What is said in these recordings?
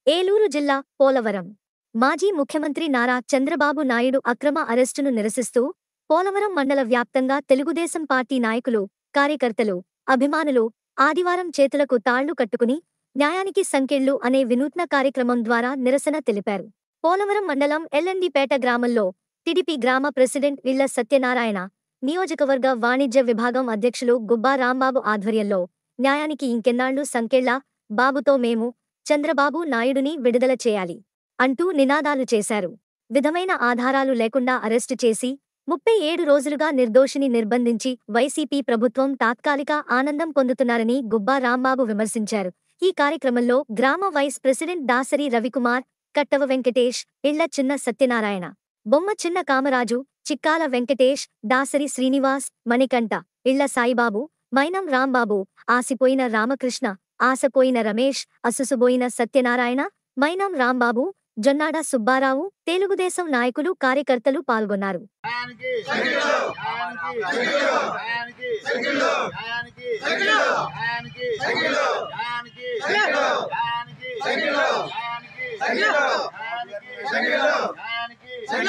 ఏలూరు జిల్లా పోలవరం మాజీ ముఖ్యమంత్రి నారా చంద్రబాబు నాయుడు అక్రమ అరెస్టును నిరసిస్తూ పోలవరం మండల వ్యాప్తంగా తెలుగుదేశం పార్టీ నాయకులు కార్యకర్తలు అభిమానులు ఆదివారం చేతులకు తాళ్లు కట్టుకుని న్యాయానికి సంకెళ్లు అనే వినూత్న కార్యక్రమం ద్వారా నిరసన తెలిపారు పోలవరం మండలం ఎల్ఎండిపేట గ్రామంలో టిడిపి గ్రామ ప్రెసిడెంట్ ఇళ్ల సత్యనారాయణ నియోజకవర్గ వాణిజ్య విభాగం అధ్యక్షులు గుబ్బా రాంబాబు ఆధ్వర్యంలో న్యాయానికి ఇంకెన్నాళ్లు సంకెళ్ల బాబుతో మేము చంద్రబాబు నాయుడుని విడుదల చేయాలి అంటూ నినాదాలు చేశారు విధమైన ఆధారాలు లేకుండా అరెస్టు చేసి ముప్పై ఏడు రోజులుగా నిర్దోషిని నిర్బంధించి వైసీపీ ప్రభుత్వం తాత్కాలిక ఆనందం పొందుతున్నారని గుబ్బా రాంబాబు విమర్శించారు ఈ కార్యక్రమంలో గ్రామ వైస్ ప్రెసిడెంట్ దాసరి రవికుమార్ కట్టవ వెంకటేష్ ఇళ్ల చిన్న సత్యనారాయణ బొమ్మ చిన్న కామరాజు చిక్కాల వెంకటేష్ దాసరి శ్రీనివాస్ మణికంఠ ఇళ్ల సాయిబాబు మైనం రాంబాబు ఆసిపోయిన రామకృష్ణ ఆసపోయిన రమేష్ అసుసుబోయిన సత్యనారాయణ మైనం రాంబాబు జొన్నాడ సుబ్బారావు తెలుగుదేశం నాయకులు కార్యకర్తలు పాల్గొన్నారు న్యాయానికి న్యాయానికి న్యాయానికి న్యాయానికి న్యాయానికి న్యాయానికి న్యాయానికి న్యాయానికి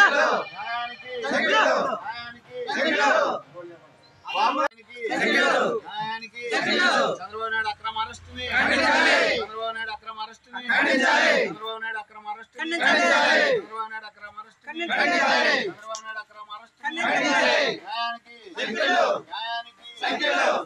న్యాయానికి చంద్రబాబు నాయుడు అక్రమ అరెస్టుని చంద్రబాబు నాయుడు అక్రమ అరెస్టుని చంద్రబాబు నాయుడు అక్రమ అరెస్టుని చంద్రబాబు నాయుడు అక్రమ అరెస్టుని చంద్రబాబు నాయుడు అక్రమ అరెస్టుని న్యాయానికి న్యాయానికి